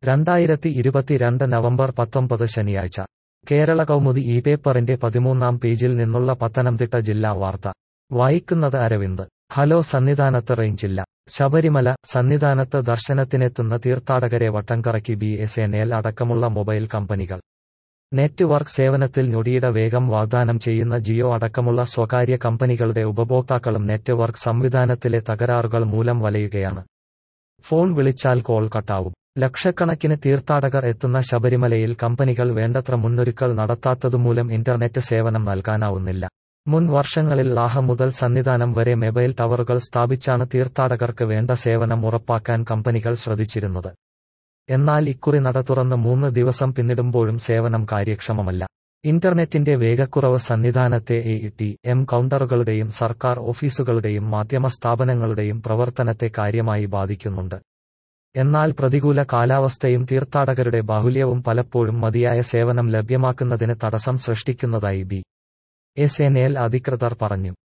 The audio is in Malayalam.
രണ്ടായിരത്തി ഇരുപത്തിരണ്ട് നവംബർ പത്തൊമ്പത് ശനിയാഴ്ച കേരള കൗമുദി ഈ പേപ്പറിന്റെ പതിമൂന്നാം പേജിൽ നിന്നുള്ള പത്തനംതിട്ട ജില്ലാ വാർത്ത വായിക്കുന്നത് അരവിന്ദ് ഹലോ സന്നിധാനത്ത് റേഞ്ചില്ല ശബരിമല സന്നിധാനത്ത് ദർശനത്തിനെത്തുന്ന തീർത്ഥാടകരെ വട്ടംകറക്കി ബി എസ് എൻ എൽ അടക്കമുള്ള മൊബൈൽ കമ്പനികൾ നെറ്റ്വർക്ക് സേവനത്തിൽ ഞൊടിയിട വേഗം വാഗ്ദാനം ചെയ്യുന്ന ജിയോ അടക്കമുള്ള സ്വകാര്യ കമ്പനികളുടെ ഉപഭോക്താക്കളും നെറ്റ്വർക്ക് സംവിധാനത്തിലെ തകരാറുകൾ മൂലം വലയുകയാണ് ഫോൺ വിളിച്ചാൽ കോൾ കട്ടാവും ലക്ഷക്കണക്കിന് തീർത്ഥാടകർ എത്തുന്ന ശബരിമലയിൽ കമ്പനികൾ വേണ്ടത്ര മുന്നൊരുക്കൽ നടത്താത്തതുമൂലം ഇന്റർനെറ്റ് സേവനം നൽകാനാവുന്നില്ല മുൻ വർഷങ്ങളിൽ ലാഹ മുതൽ സന്നിധാനം വരെ മൊബൈൽ ടവറുകൾ സ്ഥാപിച്ചാണ് തീർത്ഥാടകർക്ക് വേണ്ട സേവനം ഉറപ്പാക്കാൻ കമ്പനികൾ ശ്രദ്ധിച്ചിരുന്നത് എന്നാൽ ഇക്കുറി നട തുറന്ന് മൂന്ന് ദിവസം പിന്നിടുമ്പോഴും സേവനം കാര്യക്ഷമമല്ല ഇന്റർനെറ്റിന്റെ വേഗക്കുറവ് സന്നിധാനത്തെ എ ടി എം കൗണ്ടറുകളുടെയും സർക്കാർ ഓഫീസുകളുടെയും മാധ്യമ സ്ഥാപനങ്ങളുടെയും പ്രവർത്തനത്തെ കാര്യമായി ബാധിക്കുന്നുണ്ട് എന്നാൽ പ്രതികൂല കാലാവസ്ഥയും തീർത്ഥാടകരുടെ ബാഹുല്യവും പലപ്പോഴും മതിയായ സേവനം ലഭ്യമാക്കുന്നതിന് തടസ്സം സൃഷ്ടിക്കുന്നതായി ബി എസ് എൻ എൽ അധികൃതർ പറഞ്ഞു